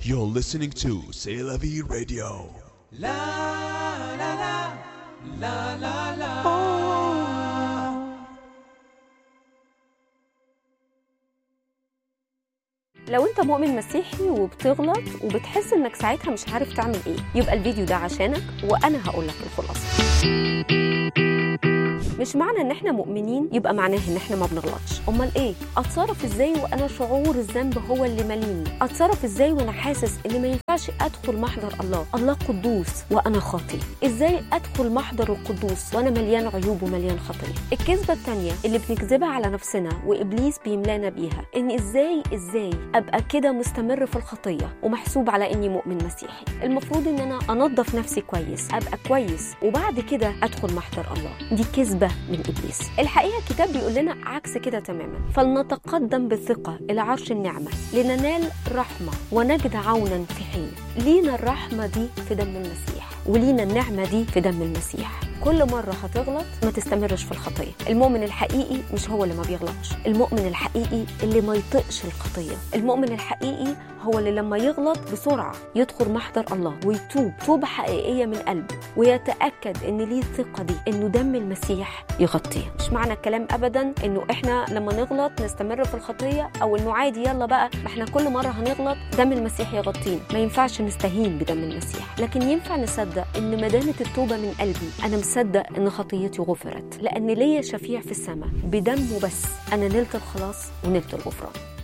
You're listening to C'est la vie radio. لو انت مؤمن مسيحي وبتغلط وبتحس انك ساعتها مش عارف تعمل ايه يبقى الفيديو ده عشانك وانا هقول لك الخلاصه مش معنى ان احنا مؤمنين يبقى معناه ان احنا ما بنغلطش امال ايه اتصرف ازاي وانا شعور الذنب هو اللي ماليني اتصرف ازاي وانا حاسس ان ما ينفعش ادخل محضر الله الله قدوس وانا خاطئ ازاي ادخل محضر القدوس وانا مليان عيوب ومليان خطيه الكذبه التانية اللي بنكذبها على نفسنا وابليس بيملانا بيها ان ازاي ازاي ابقى كده مستمر في الخطيه ومحسوب على اني مؤمن مسيحي المفروض ان انا انظف نفسي كويس ابقى كويس وبعد كده ادخل محضر الله دي كذبه من ابليس الحقيقه الكتاب بيقول لنا عكس كده تماما فلنتقدم بثقه الى عرش النعمه لننال رحمه ونجد عونا في حين لينا الرحمه دي في دم المسيح ولينا النعمه دي في دم المسيح كل مرة هتغلط ما تستمرش في الخطية المؤمن الحقيقي مش هو اللي ما بيغلطش المؤمن الحقيقي اللي ما يطقش الخطية المؤمن الحقيقي هو اللي لما يغلط بسرعة يدخل محضر الله ويتوب توبة حقيقية من قلبه ويتأكد ان ليه الثقة دي انه دم المسيح يغطيه مش معنى الكلام ابدا انه احنا لما نغلط نستمر في الخطية او انه عادي يلا بقى ما احنا كل مرة هنغلط دم المسيح يغطينا ما ينفعش نستهين بدم المسيح لكن ينفع نصدق ان ما دامت التوبة من قلبي انا مصدق ان خطيتي غفرت لان ليا شفيع في السماء بدمه بس انا نلت الخلاص ونلت الغفران